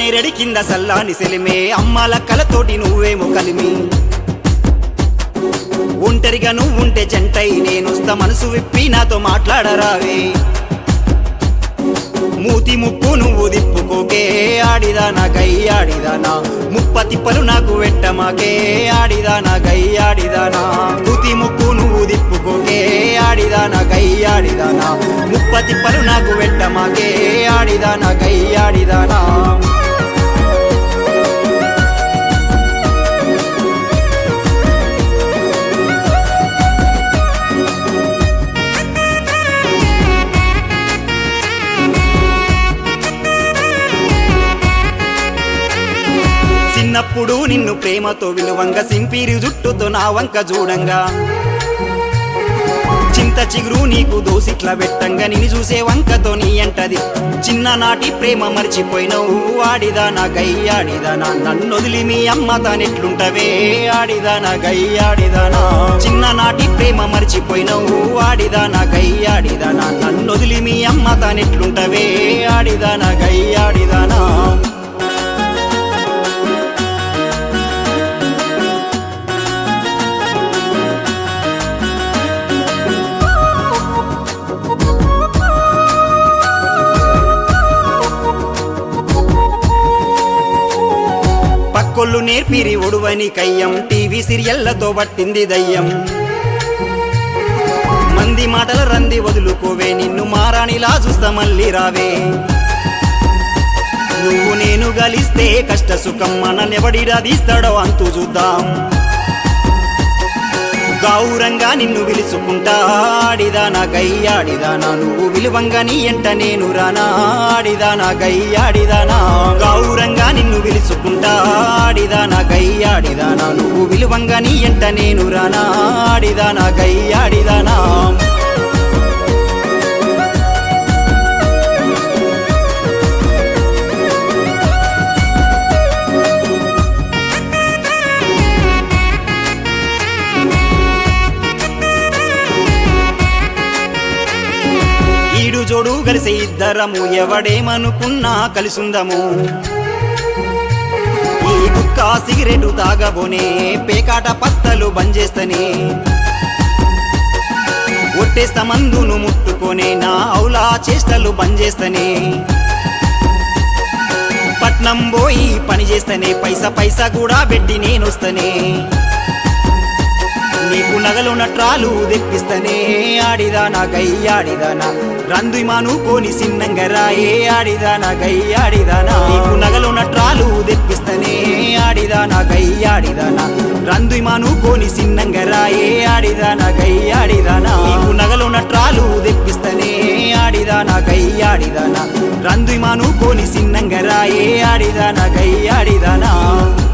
నేరడి కింద సల్లాని సెలిమే అమ్మాల కలతోటి నువ్వేమో కలిమి ఒంటరిగా నువ్వుంటే జంటై నేనొస్తా మనసు విప్పి నాతో మాట్లాడరావే మూతి ముప్పు నువ్వు దిప్పుకోకే ఆడిదానా గై ఆడిదానా ముప్ప తిప్పలు నాకు వెట్టమాకే ఆడిదానా గై ఆడిదానా మూతి ముప్పు నువ్వు దిప్పుకోకే ఆడిదానా గై ఆడిదానా ముప్ప తిప్పలు నాకు వెట్టమాకే ఆడిదానా గై ఆడిదానా చిన్నప్పుడు నిన్ను ప్రేమతో విలువంగా సింపిరి జుట్టుతో నా వంక చూడంగా చింత చిగురు నీకు దోసిట్ల పెట్టంగా నిన్ను చూసే వంకతో నీ అంటది చిన్ననాటి ప్రేమ మర్చిపోయినవు ఆడిదా నా గై ఆడిదానా నన్ను వదిలి మీ అమ్మ తానెట్లుంటవే ఆడిదా నా గై ఆడిదానా చిన్ననాటి ప్రేమ మర్చిపోయినవు ఆడిదా నా గై ఆడిదానా నన్ను వదిలి మీ అమ్మ తానెట్లుంటవే ఆడిదా నా గై ఆడిదానా పక్కొల్లు నేర్పిరి ఒడువని కయ్యం టీవీ సీరియళ్లతో పట్టింది దయ్యం మంది మాటల రంది వదులుకోవే నిన్ను మారానిలా చూస్తా మళ్ళీ రావే నువ్వు నేను గలిస్తే కష్ట సుఖం మననెవడిరా తీస్తాడో అంతు చూద్దాం గౌరంగా నిన్ను పిలుచుకుంటా ఆడిదానా గయ్యాడిదానా నువ్వు విలువంగా నీ ఎంట నేను రానా ఆడిదానా గయ్యాడిదానా గౌరంగా నిన్ను పిలుచుకుంటా ఆడిదానా గయ్యాడిదానా నువ్వు విలువంగా నీ ఎంట నేను రానా ఆడిదానా గయ్యాడిదానా ఈడు జోడు కలిసి ఇద్దరము ఎవడేమనుకున్నా కలిసుందము ఈ గుక్క సిగరెటు తాగబోనే పేకాట పత్తలు బంజేస్తనే ఒట్టేస్త మందును ముట్టుకొనే నా ఔలా చేష్టలు బంజేస్తనే పట్నం పోయి పని చేస్తనే పైసా పైసా కూడా పెట్టి నేనొస్తనే నీకు నగలు నట్రాలు తెప్పిస్తనే ఆడిదానా గై ఆడిదానా రందు మానుకోని సిన్నంగా రాయే ఆడిదానా గై ఆడిదానా నీకు నగలు నట్రాలు తెప్పిస్తనే ఆడిదానా గై ఆడిదానా రందు మానుకోని సిన్నంగా రాయే ఆడిదానా గై ఆడిదానా నీకు నగలు నట్రాలు తెప్పిస్తనే ఆడిదానా గై ఆడిదానా రందు మానుకోని సిన్నంగా రాయే ఆడిదానా గై ఆడిదానా